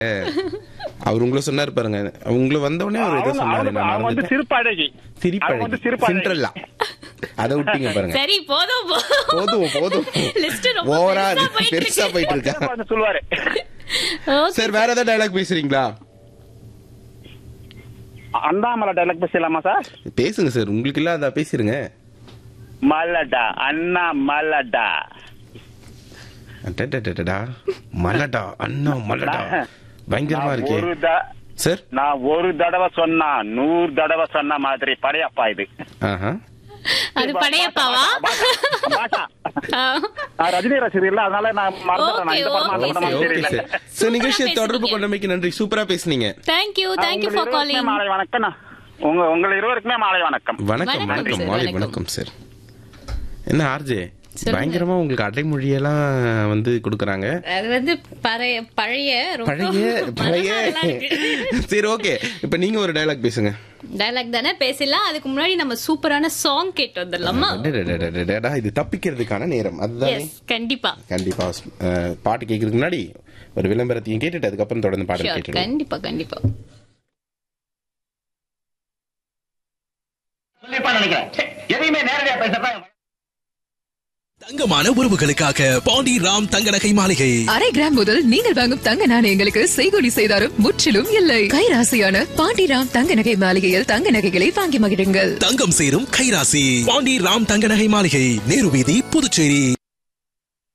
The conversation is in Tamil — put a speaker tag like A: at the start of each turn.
A: அவர் உங்களை சொன்னாரு பாருங்க உங்களை வந்த உடனே அவர் ஏதோ
B: அவங்க
A: சொன்னாரு
B: அவங்க-
A: நான்
B: அவங்க வந்து
A: மறந்துட்டேன்.
B: சிரிப்பழகி அவங்க வந்து
A: சிரிப்பழகி
B: சிரிப்பழகி
A: சிண்ட்ரல்லா அதை விட்டீங்க பாருங்க
C: சரி போதும்
A: போதும் போதும்
C: லிஸ்ட் ரொம்ப
A: ஓவரா
C: பெருசா போயிட்டு
A: பெருசா
C: இருக்கு.
A: போயிட்டு இருக்கா
B: சிறப்பா வந்து சொல்லுவாரு
C: Okay.
A: சார் வேற ஏதாவது டைலாக் பேசுறீங்களா
B: அண்ணாமலை டைலாக் பேசலாமா சார்
A: பேசுங்க சார் உங்களுக்கு இல்லாத பேசிருங்க
B: மல்லடா அண்ணா மல்லடா
A: அடடடடடா. மலடா அண்ணா மலடா பயங்கரமா
B: நான்
A: இருக்கே
B: ஒரு த-
A: சார்
B: நான் ஒரு தடவை சொன்னா நூறு தடவை சொன்ன மாதிரி படையப்பா இது
A: ஆஹா
C: அது படையப்பாவா
B: பாஷா. நான் ரஜினி ரசிகர் இல்ல அதனால நான் மறந்துட்டேன் நான் இந்த
C: Okay,
B: படம் அந்த
C: okay,
B: படம்
A: ஓகே
B: தெரியல
A: சார் சார் நிகழ்ச்சியை
C: சூப்பரா
A: தொடர்பு
C: பேசுனீங்க.
A: கொண்டமைக்கு நன்றி சூப்பரா பேசுனீங்க
C: தேங்க்யூ தேங்க்யூ
B: உங்கள்
C: ஃபார்
B: இருவருக்குமே
C: காலிங்
B: மாலை வணக்கம் நான். உங்க உங்கள் இருவருக்குமே மாலை வணக்கம்
A: வணக்கம்
C: வணக்கம்
A: வணக்கம்
C: சார்,
A: மாலை
C: வணக்கம்.
A: வணக்கம் சார் என்ன ஆர்ஜே
C: சொல்லுங்க.
A: பயங்கரமா உங்களுக்கு அடைமொழியெல்லாம் வந்து கொடுக்கறாங்க
C: அது வந்து பழைய பழைய ரொம்ப
A: பழைய பழைய
C: நல்லா இருக்கு.
A: சரி ஓகே இப்ப நீங்க ஒரு டயலாக் பேசுங்க
C: டயலாக் தானே பேசலாம் அதுக்கு முன்னாடி நம்ம சூப்பரான சாங் கேட்டு வந்துடலாமா
A: அடடடடடடா, இது தப்பிக்கிறதுக்கான நேரம் அதுதானே
C: எஸ் கண்டிப்பா
A: கண்டிப்பா அஹ், பாட்டு கேட்கறதுக்கு முன்னாடி ஒரு விளம்பரத்தையும் கேட்டுட்டு அதுக்கப்புறம் தொடர்ந்து பாடல்
C: Sure,
A: கேட்டுடுவோம்
C: கண்டிப்பா கண்டிப்பா
B: சொல்லிருப்பான்னு நினைக்கிறேன் சே, எதையுமே நேரடியா பேசுறதா
D: தங்கமான உறவுகளுக்காக பாண்டி ராம் தங்க நகை மாளிகை
E: அரை கிராம் முதல் நீங்கள் வாங்கும் தங்க நாணயங்களுக்கு செய்கூலி செய்தாரும் முற்றிலும் இல்லை கைராசியான பாண்டிராம் தங்க நகை மாளிகையில் தங்க நகைகளை வாங்கி மகிழுங்கள்
D: தங்கம் சேரும் கைராசி பாண்டி ராம் தங்க நகை மாளிகை நேரு வீதி புதுச்சேரி